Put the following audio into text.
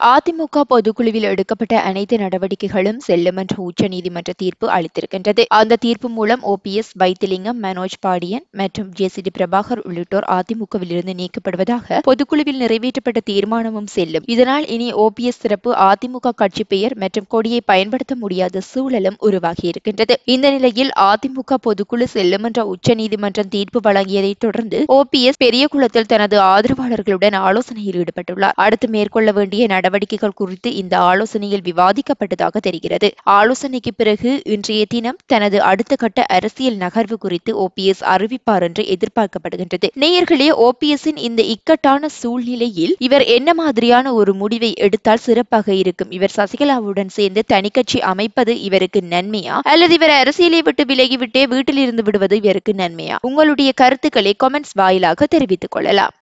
அதிமுக பொதுக்குழுவில் எடுக்கப்பட்ட அனைத்து நடவடிக்கைகளும் செல்லும் என்ற உச்சநீதிமன்ற தீர்ப்பு அளித்திருக்கின்றது அந்த தீர்ப்பு மூலம் ஓபிஎஸ் வைத்திலிங்கம் மனோஜ் பாடியன் மற்றும் ஜேசிடி பிரபாகர் உள்ளிட்டோர் அதிமுகவில் இருந்து நீக்கப்படுவதாக பொதுக்குழுவில் நிறைவேற்றப்பட்ட தீர்மானமும் செல்லும் இதனால் இனி ஓபிஎஸ் சிறப்பு அதிமுக கட்சி பெயர் மற்றும் கொடியை பயன்படுத்த முடியாத சூழலும் உருவாகியிருக்கின்றது இந்த நிலையில் அதிமுக பொதுக்குழு செல்லும் என்ற உச்சநீதிமன்றம் தீர்ப்பு வழங்கியதைத் தொடர்ந்து ஓபிஎஸ் பெரியகுளத்தில் தனது ஆதரவாளர்களுடன் ஆலோசனையில் ஈடுபட்டுள்ளார் அடுத்து மேற்கொள்ள வேண்டிய நடவடிக்கைகள் குறித்து இந்த ஆலோசனையில் விவாதிக்கப்பட்டதாக தெரிகிறது ஆலோசனைக்கு பிறகு இன்றைய தினம் தனது அடுத்த கட்ட அரசியல் நகர்வு குறித்து ஓபிஎஸ் அறிவிப்பார் என்று எதிர்பார்க்கப்படுகின்றது நேயர்களே ஓபிஎஸ்ஸின் இந்த இக்கட்டான சூழ்நிலையில் இவர் என்ன மாதிரியான ஒரு முடிவை எடுத்தால் சிறப்பாக இருக்கும் இவர் சசிகலாவுடன் சேர்ந்து தனிக்கட்சி அமைப்பது இவருக்கு நன்மையா அல்லது இவர் அரசியலை விட்டு விலகிவிட்டே வீட்டில் இருந்து விடுவது இவருக்கு நன்மையா உங்களுடைய கருத்துக்களை கமெண்ட்ஸ் வாயிலாக தெரிவித்துக் கொள்ளலாம்